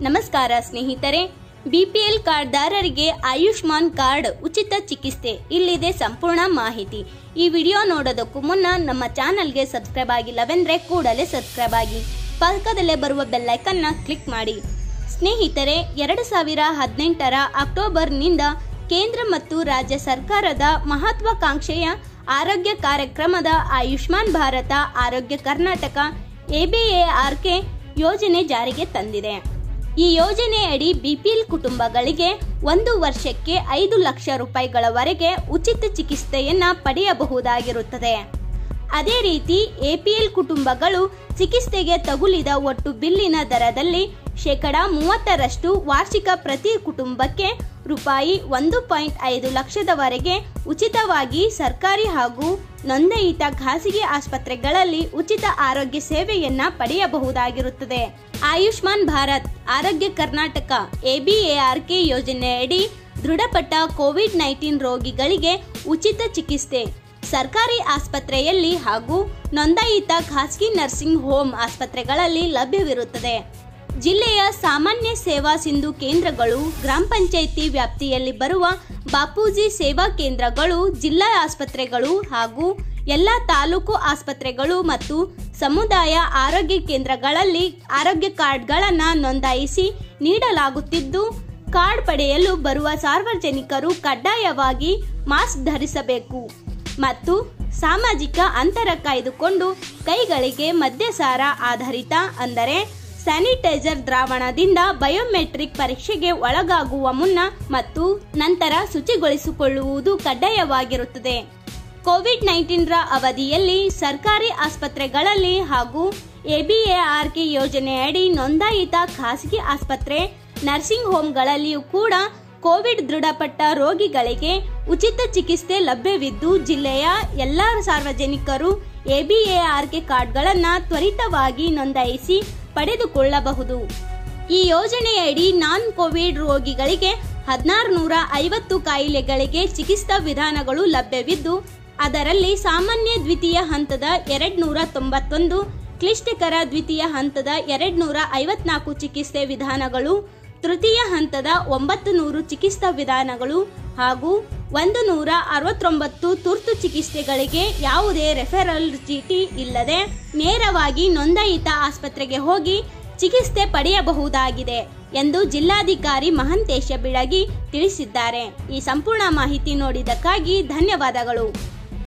ನಮಸ್ಕಾರ ಸ್ನೇಹಿತರೆ BPL ಕಾರ್ಡ್ದಾರರಿಗೆ Ayushman card ಉಚಿತ ಚಿಕಿತ್ಸೆ ಇಲ್ಲಿದೆ ಸಂಪೂರ್ಣ ಮಾಹಿತಿ ಈ ವಿಡಿಯೋ ನೋಡೋದಕ್ಕೂ ಮುನ್ನ ನಮ್ಮ ಚಾನಲ್ಗೆ ಸಬ್ಸ್ಕ್ರೈಬ್ ಆಗಿಲ್ಲವೆಂದ್ರೆ ಕೂಡಲೇ ಸಬ್ಸ್ಕ್ರೈಬ್ ಆಗಿ ಪಕ್ಕದಲ್ಲೇ ಬರುವ ಬೆಲ್ಲೈಕನ್ನ ಕ್ಲಿಕ್ ಮಾಡಿ ಸ್ನೇಹಿತರೆ ಎರಡು ಸಾವಿರ ಹದಿನೆಂಟರ ಅಕ್ಟೋಬರ್ನಿಂದ ಕೇಂದ್ರ ಮತ್ತು ರಾಜ್ಯ ಸರ್ಕಾರದ ಮಹತ್ವಾಕಾಂಕ್ಷೆಯ ಆರೋಗ್ಯ ಕಾರ್ಯಕ್ರಮದ ಆಯುಷ್ಮಾನ್ ಭಾರತ ಆರೋಗ್ಯ ಕರ್ನಾಟಕ ಎಬಿಎಆರ್ಕೆ ಯೋಜನೆ ಜಾರಿಗೆ ತಂದಿದೆ ಈ ಯೋಜನೆಯಡಿ ಬಿಪಿಎಲ್ ಕುಟುಂಬಗಳಿಗೆ ಒಂದು ವರ್ಷಕ್ಕೆ ಐದು ಲಕ್ಷ ರೂಪಾಯಿಗಳವರೆಗೆ ಉಚಿತ ಚಿಕಿತ್ಸೆಯನ್ನ ಪಡೆಯಬಹುದಾಗಿರುತ್ತದೆ ಅದೇ ರೀತಿ ಎಪಿಎಲ್ ಕುಟುಂಬಗಳು ಚಿಕಿತ್ಸೆಗೆ ತಗುಲಿದ ಒಟ್ಟು ಬಿಲ್ಲಿನ ದರದಲ್ಲಿ ಶೇಕಡ ಮೂವತ್ತರಷ್ಟು ವಾರ್ಷಿಕ ಪ್ರತಿ ಕುಟುಂಬಕ್ಕೆ ರೂಪಾಯಿ ಒಂದು ಪಾಯಿಂಟ್ ಐದು ಲಕ್ಷದವರೆಗೆ ಉಚಿತವಾಗಿ ಸರ್ಕಾರಿ ಹಾಗೂ ನೋಂದಾಯಿತ ಖಾಸಗಿ ಆಸ್ಪತ್ರೆಗಳಲ್ಲಿ ಉಚಿತ ಆರೋಗ್ಯ ಸೇವೆಯನ್ನ ಪಡೆಯಬಹುದಾಗಿರುತ್ತದೆ ಆಯುಷ್ಮಾನ್ ಭಾರತ್ ಆರೋಗ್ಯ ಕರ್ನಾಟಕ ಎಬಿಎಆರ್ಕೆ ಯೋಜನೆಯಡಿ ದೃಢಪಟ್ಟ ಕೋವಿಡ್ ನೈನ್ಟೀನ್ ರೋಗಿಗಳಿಗೆ ಉಚಿತ ಚಿಕಿತ್ಸೆ ಸರ್ಕಾರಿ ಆಸ್ಪತ್ರೆಯಲ್ಲಿ ಹಾಗೂ ನೋಂದಾಯಿತ ಖಾಸಗಿ ನರ್ಸಿಂಗ್ ಹೋಮ್ ಆಸ್ಪತ್ರೆಗಳಲ್ಲಿ ಲಭ್ಯವಿರುತ್ತದೆ ಜಿಲ್ಲೆಯ ಸಾಮಾನ್ಯ ಸೇವಾ ಸಿಂಧು ಕೇಂದ್ರಗಳು ಗ್ರಾಮ ಪಂಚಾಯಿತಿ ವ್ಯಾಪ್ತಿಯಲ್ಲಿ ಬರುವ ಬಾಪೂಜಿ ಸೇವಾ ಕೇಂದ್ರಗಳು ಜಿಲ್ಲಾ ಆಸ್ಪತ್ರೆಗಳು ಹಾಗೂ ಎಲ್ಲ ತಾಲೂಕು ಆಸ್ಪತ್ರೆಗಳು ಮತ್ತು ಸಮುದಾಯ ಆರೋಗ್ಯ ಕೇಂದ್ರಗಳಲ್ಲಿ ಆರೋಗ್ಯ ಕಾರ್ಡ್ಗಳನ್ನು ನೋಂದಾಯಿಸಿ ನೀಡಲಾಗುತ್ತಿದ್ದು ಕಾರ್ಡ್ ಪಡೆಯಲು ಬರುವ ಸಾರ್ವಜನಿಕರು ಕಡ್ಡಾಯವಾಗಿ ಮಾಸ್ಕ್ ಧರಿಸಬೇಕು ಮತ್ತು ಸಾಮಾಜಿಕ ಅಂತರ ಕಾಯ್ದುಕೊಂಡು ಕೈಗಳಿಗೆ ಮದ್ಯಸಾರ ಆಧಾರಿತ ಅಂದರೆ ಸ್ಯಾನಿಟೈಸರ್ ದ್ರಾವಣದಿಂದ ಬಯೋಮೆಟ್ರಿಕ್ ಪರೀಕ್ಷೆಗೆ ಒಳಗಾಗುವ ಮುನ್ನ ಮತ್ತು ನಂತರ ಶುಚಿಗೊಳಿಸಿಕೊಳ್ಳುವುದು ಕಡ್ಡಾಯವಾಗಿರುತ್ತದೆ ಕೋವಿಡ್ ನೈನ್ಟೀನ್ರ ಅವಧಿಯಲ್ಲಿ ಸರ್ಕಾರಿ ಆಸ್ಪತ್ರೆಗಳಲ್ಲಿ ಹಾಗೂ ಎಬಿಎಆರ್ಕೆ ಯೋಜನೆಯಡಿ ನೋಂದಾಯಿತ ಖಾಸಗಿ ಆಸ್ಪತ್ರೆ ನರ್ಸಿಂಗ್ ಹೋಮ್ಗಳಲ್ಲಿಯೂ ಕೂಡ ಕೋವಿಡ್ ದೃಢಪಟ್ಟ ರೋಗಿಗಳಿಗೆ ಉಚಿತ ಚಿಕಿತ್ಸೆ ಲಭ್ಯವಿದ್ದು ಜಿಲ್ಲೆಯ ಎಲ್ಲ ಸಾರ್ವಜನಿಕರು ಎಬಿಎಆರ್ಕೆ ಕಾರ್ಡ್ಗಳನ್ನು ತ್ವರಿತವಾಗಿ ನೋಂದಾಯಿಸಿ ಪಡೆದುಕೊಳ್ಳಬಹುದು ಈ ಯೋಜನೆಯಡಿ ನಾನ್ ಕೋವಿಡ್ ರೋಗಿಗಳಿಗೆ ಹದಿನಾರು ನೂರ ಐವತ್ತು ಕಾಯಿಲೆಗಳಿಗೆ ಚಿಕಿತ್ಸಾ ವಿಧಾನಗಳು ಲಭ್ಯವಿದ್ದು ಅದರಲ್ಲಿ ಸಾಮಾನ್ಯ ದ್ವಿತೀಯ ಹಂತದ ಎರಡ್ ನೂರ ತೊಂಬತ್ತೊಂದು ಕ್ಲಿಷ್ಟಕರ ದ್ವಿತೀಯ ಹಂತದ ಎರಡ್ ನೂರ ಐವತ್ನಾಲ್ಕು ಚಿಕಿತ್ಸೆ ವಿಧಾನಗಳು ತೃತೀಯ ಹಂತದ ಒಂಬತ್ತು ನೂರು ಚಿಕಿತ್ಸಾ ವಿಧಾನಗಳು ಹಾಗೂ ಒಂದು ನೂರ ಅರವತ್ತೊಂಬತ್ತು ತುರ್ತು ಚಿಕಿತ್ಸೆಗಳಿಗೆ ಯಾವುದೇ ರೆಫರಲ್ ಚೀಟಿ ಇಲ್ಲದೆ ನೇರವಾಗಿ ನೋಂದಾಯಿತ ಆಸ್ಪತ್ರೆಗೆ ಹೋಗಿ ಚಿಕಿತ್ಸೆ ಪಡೆಯಬಹುದಾಗಿದೆ ಎಂದು ಜಿಲ್ಲಾಧಿಕಾರಿ ಮಹಂತೇಶ ಬಿಳಗಿ ತಿಳಿಸಿದ್ದಾರೆ ಈ ಸಂಪೂರ್ಣ ಮಾಹಿತಿ ನೋಡಿದ್ದಕ್ಕಾಗಿ ಧನ್ಯವಾದಗಳು